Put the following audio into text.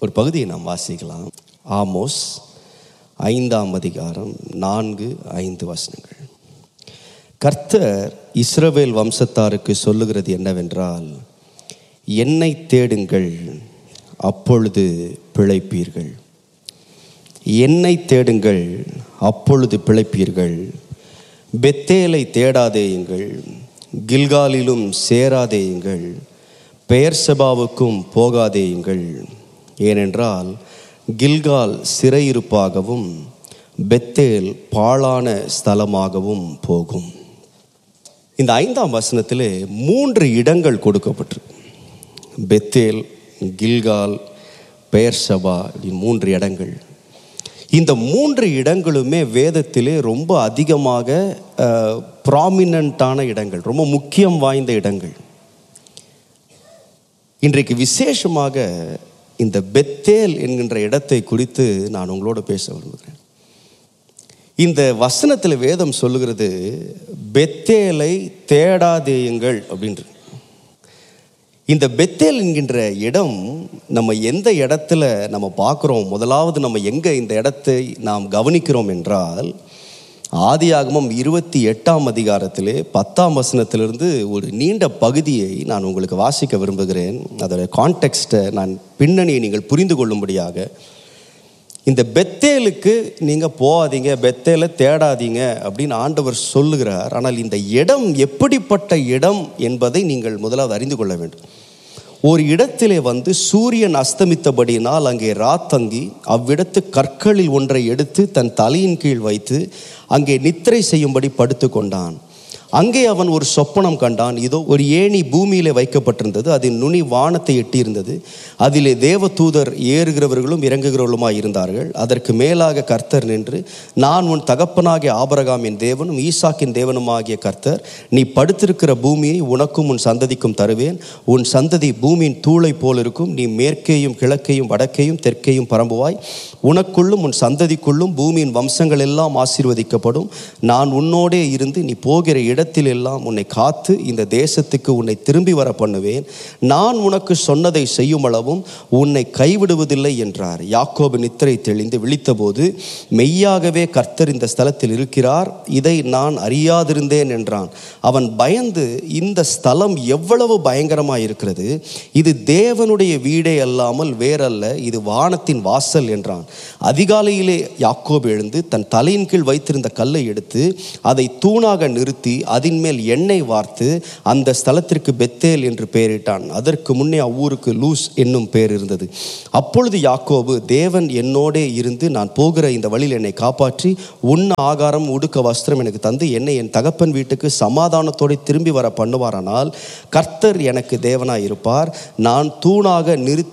ஒரு பகுதியை நாம் வாசிக்கலாம் ஆமோஸ் ஐந்தாம் அதிகாரம் நான்கு ஐந்து வசனங்கள் கர்த்தர் இஸ்ரவேல் வம்சத்தாருக்கு சொல்லுகிறது என்னவென்றால் என்னை தேடுங்கள் அப்பொழுது பிழைப்பீர்கள் என்னை தேடுங்கள் அப்பொழுது பிழைப்பீர்கள் பெத்தேலை தேடாதேயுங்கள் கில்காலிலும் சேராதேயுங்கள் பெயர்சபாவுக்கும் போகாதேயுங்கள் ஏனென்றால் கில்கால் சிறையிருப்பாகவும் பெத்தேல் பாழான ஸ்தலமாகவும் போகும் இந்த ஐந்தாம் வசனத்திலே மூன்று இடங்கள் கொடுக்கப்பட்டிருக்கு பெத்தேல் கில்கால் பெயர்சபா இப்படி மூன்று இடங்கள் இந்த மூன்று இடங்களுமே வேதத்திலே ரொம்ப அதிகமாக ப்ராமினண்ட்டான இடங்கள் ரொம்ப முக்கியம் வாய்ந்த இடங்கள் இன்றைக்கு விசேஷமாக இந்த பெத்தேல் என்கின்ற இடத்தை குறித்து நான் உங்களோட பேச விரும்புகிறேன் இந்த வசனத்தில் வேதம் சொல்லுகிறது பெத்தேலை தேடாதேயுங்கள் அப்படின்றது இந்த பெத்தேல் என்கின்ற இடம் நம்ம எந்த இடத்துல நம்ம பார்க்குறோம் முதலாவது நம்ம எங்கே இந்த இடத்தை நாம் கவனிக்கிறோம் என்றால் ஆதியாகமம் இருபத்தி எட்டாம் அதிகாரத்திலே பத்தாம் வசனத்திலிருந்து ஒரு நீண்ட பகுதியை நான் உங்களுக்கு வாசிக்க விரும்புகிறேன் அதோட கான்டெக்ஸ்ட்டை நான் பின்னணியை நீங்கள் புரிந்து கொள்ளும்படியாக இந்த பெத்தேலுக்கு நீங்கள் போகாதீங்க பெத்தேலை தேடாதீங்க அப்படின்னு ஆண்டவர் சொல்லுகிறார் ஆனால் இந்த இடம் எப்படிப்பட்ட இடம் என்பதை நீங்கள் முதலாவது அறிந்து கொள்ள வேண்டும் ஒரு இடத்திலே வந்து சூரியன் அஸ்தமித்தபடியினால் அங்கே ராத்தங்கி அவ்விடத்து கற்களில் ஒன்றை எடுத்து தன் தலையின் கீழ் வைத்து அங்கே நித்திரை செய்யும்படி படுத்து கொண்டான் அங்கே அவன் ஒரு சொப்பனம் கண்டான் இதோ ஒரு ஏணி பூமியிலே வைக்கப்பட்டிருந்தது அதன் நுனி வானத்தை எட்டியிருந்தது அதிலே தேவ தூதர் ஏறுகிறவர்களும் இறங்குகிறவர்களுமாய் இருந்தார்கள் அதற்கு மேலாக கர்த்தர் நின்று நான் உன் தகப்பனாகிய ஆபரகாமின் தேவனும் ஈசாக்கின் தேவனுமாகிய கர்த்தர் நீ படுத்திருக்கிற பூமியை உனக்கும் உன் சந்ததிக்கும் தருவேன் உன் சந்ததி பூமியின் தூளை போல் இருக்கும் நீ மேற்கேயும் கிழக்கையும் வடக்கையும் தெற்கேயும் பரம்புவாய் உனக்குள்ளும் உன் சந்ததிக்குள்ளும் பூமியின் வம்சங்கள் எல்லாம் ஆசீர்வதிக்கப்படும் நான் உன்னோடே இருந்து நீ போகிற இடத்தில் எல்லாம் உன்னை காத்து இந்த தேசத்துக்கு உன்னை திரும்பி வர பண்ணுவேன் நான் உனக்கு சொன்னதை செய்யும் அளவும் உன்னை கைவிடுவதில்லை என்றார் யாக்கோபு நித்திரை தெளிந்து விழித்தபோது மெய்யாகவே கர்த்தர் இந்த ஸ்தலத்தில் இருக்கிறார் இதை நான் அறியாதிருந்தேன் என்றான் அவன் பயந்து இந்த ஸ்தலம் எவ்வளவு பயங்கரமாய் இருக்கிறது இது தேவனுடைய வீடே அல்லாமல் வேறல்ல இது வானத்தின் வாசல் என்றான் அதிகாலையிலே யாக்கோபு எழுந்து தன் தலையின் கீழ் வைத்திருந்த கல்லை எடுத்து அதை தூணாக நிறுத்தி அதன் மேல் எண்ணெய் வார்த்து அந்த ஸ்தலத்திற்கு பெத்தேல் என்று பெயரிட்டான் அதற்கு முன்னே அவ்வூருக்கு லூஸ் என்னும் பெயர் இருந்தது அப்பொழுது யாக்கோபு தேவன் என்னோடே இருந்து நான் போகிற இந்த வழியில் என்னை காப்பாற்றி உண்ண ஆகாரம் உடுக்க வஸ்திரம் எனக்கு தந்து என்னை என் தகப்பன் வீட்டுக்கு சமாதானத்தோடு திரும்பி வர பண்ணுவாரானால் கர்த்தர் எனக்கு தேவனாய் இருப்பார் நான் தூணாக நிறுத்தி